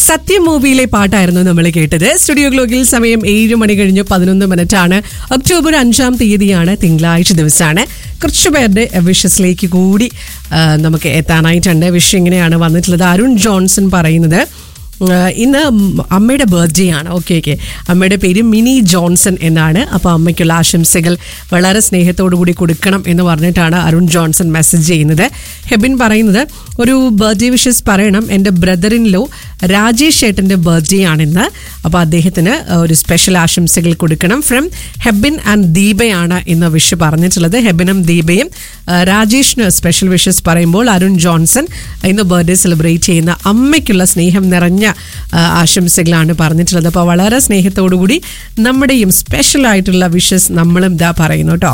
സത്യം മൂവിയിലെ പാട്ടായിരുന്നു നമ്മൾ കേട്ടത് സ്റ്റുഡിയോ ഗ്ലോക്കിൽ സമയം ഏഴ് മണി കഴിഞ്ഞ് പതിനൊന്ന് മിനിറ്റ് ആണ് ഒക്ടോബർ അഞ്ചാം തീയതിയാണ് തിങ്കളാഴ്ച ദിവസമാണ് കുറച്ചു പേരുടെ വിഷസിലേക്ക് കൂടി ആ, നമുക്ക് എത്താനായിട്ടുണ്ട് വിഷ് ഇങ്ങനെയാണ് വന്നിട്ടുള്ളത് അരുൺ ജോൺസൺ പറയുന്നത് ആ, ഇന്ന് അമ്മയുടെ ബർത്ത്ഡേ ആണ് ഓക്കെ ഓക്കെ അമ്മയുടെ പേര് മിനി ജോൺസൺ എന്നാണ് അപ്പോൾ അമ്മയ്ക്കുള്ള ആശംസകൾ വളരെ സ്നേഹത്തോടു കൂടി കൊടുക്കണം എന്ന് പറഞ്ഞിട്ടാണ് അരുൺ ജോൺസൺ മെസ്സേജ് ചെയ്യുന്നത് ഹെബിൻ പറയുന്നത് ഒരു ബർത്ത്ഡേ വിഷസ് പറയണം എൻ്റെ ബ്രദറിൻ ലോ രാജേഷ് ചേട്ടൻ്റെ ബർത്ത്ഡേ ആണിന്ന് അപ്പോൾ അദ്ദേഹത്തിന് ഒരു സ്പെഷ്യൽ ആശംസകൾ കൊടുക്കണം ഫ്രം ഹെബിൻ ആൻഡ് ദീപയാണ് ഇന്ന് വിഷ് പറഞ്ഞിട്ടുള്ളത് ഹെബിനും ദീപയും ആ, രാജേഷിന് സ്പെഷ്യൽ വിഷസ് പറയുമ്പോൾ അരുൺ ജോൺസൺ ഇന്ന് ബർത്ത്ഡേ സെലിബ്രേറ്റ് ചെയ്യുന്ന അമ്മയ്ക്കുള്ള സ്നേഹം നിറഞ്ഞ ആ, ആശംസകളാണ് പറഞ്ഞിട്ടുള്ളത് അപ്പോൾ വളരെ സ്നേഹത്തോടു കൂടി നമ്മുടെയും സ്പെഷ്യൽ ആയിട്ടുള്ള വിഷസ് നമ്മളും ഇതാ പറയുന്നു കേട്ടോ